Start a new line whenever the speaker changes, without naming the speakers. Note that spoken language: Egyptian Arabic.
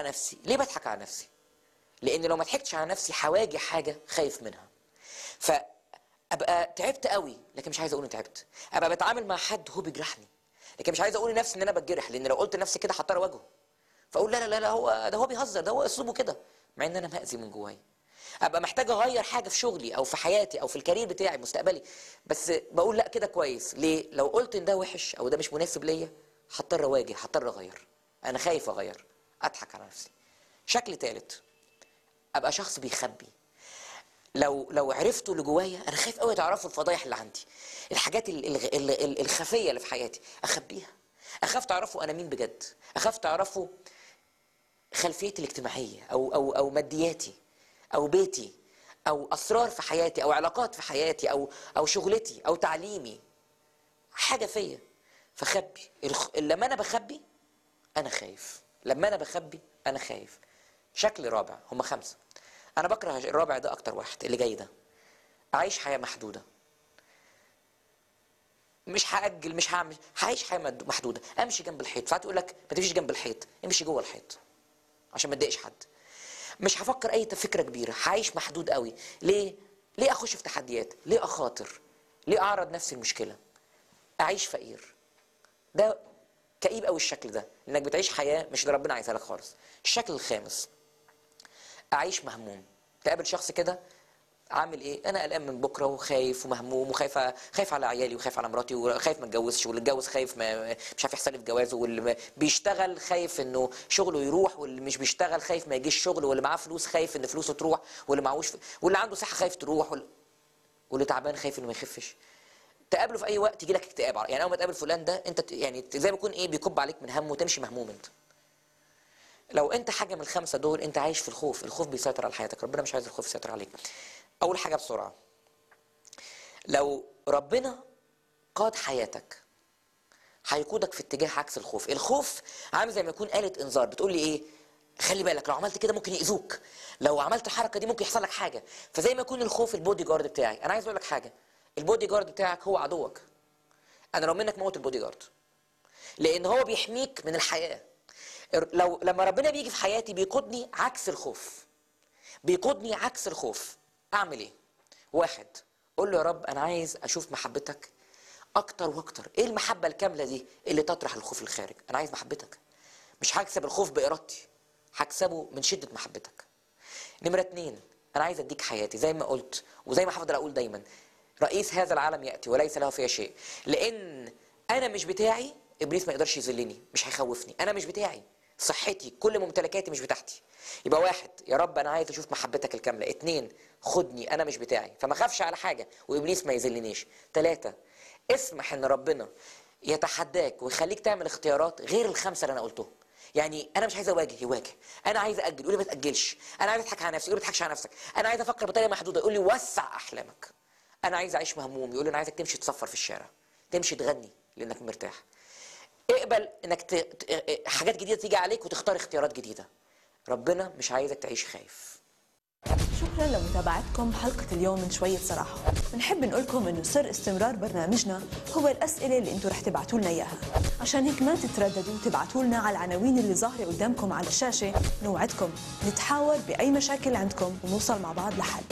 نفسي ليه بضحك على نفسي لان لو ما ضحكتش على نفسي هواجه حاجه خايف منها فابقى تعبت قوي لكن مش عايز اقول اني تعبت ابقى بتعامل مع حد هو بيجرحني لكن مش عايز اقول لنفسي ان انا بتجرح لان لو قلت لنفسي كده هضطر اواجهه فاقول لا لا لا لا هو ده هو بيهزر ده هو اسلوبه كده مع ان انا مأذي من جوايا ابقى محتاج اغير حاجه في شغلي او في حياتي او في الكارير بتاعي مستقبلي بس بقول لا كده كويس ليه لو قلت ان ده وحش او ده مش مناسب ليا هضطر اواجه هضطر اغير انا خايف اغير اضحك على نفسي شكل ثالث ابقى شخص بيخبي لو لو عرفتوا اللي جوايا انا خايف قوي تعرفوا الفضايح اللي عندي الحاجات ال- ال- ال- ال- الخفيه اللي في حياتي اخبيها اخاف تعرفوا انا مين بجد اخاف تعرفوا خلفيتي الاجتماعيه او او او مادياتي او بيتي او اسرار في حياتي او علاقات في حياتي او او شغلتي او تعليمي حاجه فيا فخبي الخ- لما انا بخبي انا خايف لما انا بخبي انا خايف شكل رابع هم خمسه انا بكره الرابع ده اكتر واحد اللي جاي ده اعيش حياه محدوده مش هاجل مش هعمل هعيش حياه مد- محدوده امشي جنب الحيط ساعات يقول لك ما تمشيش جنب الحيط امشي جوه الحيط عشان ما تضايقش حد مش هفكر اي فكره كبيره هعيش محدود قوي ليه ليه اخش في تحديات ليه اخاطر ليه اعرض نفسي المشكله اعيش فقير ده كئيب قوي الشكل ده انك بتعيش حياه مش اللي ربنا عايزها لك خالص الشكل الخامس اعيش مهموم تقابل شخص كده عامل ايه انا قلقان من بكره وخايف ومهموم وخايف خايف على عيالي وخايف على مراتي وخايف ما اتجوزش واللي اتجوز خايف ما مش عارف يحصل لي في جوازه واللي ما- بيشتغل خايف انه شغله يروح واللي مش بيشتغل خايف ما يجيش شغل واللي معاه فلوس خايف ان فلوسه تروح واللي معهوش ف... واللي عنده صحه خايف تروح وال... واللي تعبان خايف انه ما يخفش تقابله في اي وقت يجي لك اكتئاب يعني اول ما تقابل فلان ده انت ت- يعني زي ما يكون ايه بيكب عليك من هم وتمشي مهموم انت لو انت حاجه من الخمسه دول انت عايش في الخوف الخوف بيسيطر على حياتك ربنا مش عايز الخوف يسيطر عليك اول حاجه بسرعه لو ربنا قاد حياتك هيقودك في اتجاه عكس الخوف الخوف عامل زي ما يكون آلة انذار بتقول لي ايه خلي بالك لو عملت كده ممكن يأذوك لو عملت الحركه دي ممكن يحصل لك حاجه فزي ما يكون الخوف البودي جارد بتاعي انا عايز اقول لك حاجه البودي جارد بتاعك هو عدوك انا لو منك موت البودي جارد لان هو بيحميك من الحياه لو لما ربنا بيجي في حياتي بيقودني عكس الخوف بيقودني عكس الخوف اعمل ايه واحد قول له يا رب انا عايز اشوف محبتك اكتر واكتر ايه المحبه الكامله دي اللي تطرح الخوف الخارج انا عايز محبتك مش هكسب الخوف بارادتي هكسبه من شده محبتك نمره اتنين انا عايز اديك حياتي زي ما قلت وزي ما هفضل اقول دايما رئيس هذا العالم ياتي وليس له فيها شيء لان انا مش بتاعي ابليس ما يقدرش يذلني مش هيخوفني انا مش بتاعي صحتي كل ممتلكاتي مش بتاعتي يبقى واحد يا رب انا عايز اشوف محبتك الكامله اتنين خدني انا مش بتاعي فما اخافش على حاجه وابليس ما يذلنيش ثلاثه اسمح ان ربنا يتحداك ويخليك تعمل اختيارات غير الخمسه اللي انا قلتهم يعني انا مش عايز اواجه يواجه انا عايز اجل يقول لي ما تاجلش انا عايز اضحك على نفسي يقول لي ما تضحكش على نفسك انا عايز افكر بطريقه محدوده يقول لي وسع احلامك انا عايز اعيش مهموم يقول لي انا عايزك تمشي تصفر في الشارع تمشي تغني لانك مرتاح اقبل انك ت... ت... حاجات جديده تيجي عليك وتختار اختيارات جديده ربنا مش عايزك تعيش خايف
شكرا لمتابعتكم حلقة اليوم من شوية صراحة بنحب نقول لكم انه سر استمرار برنامجنا هو الأسئلة اللي انتم رح تبعتوا لنا إياها عشان هيك ما تترددوا تبعتوا لنا على العناوين اللي ظاهرة قدامكم على الشاشة نوعدكم نتحاور بأي مشاكل عندكم ونوصل مع بعض لحل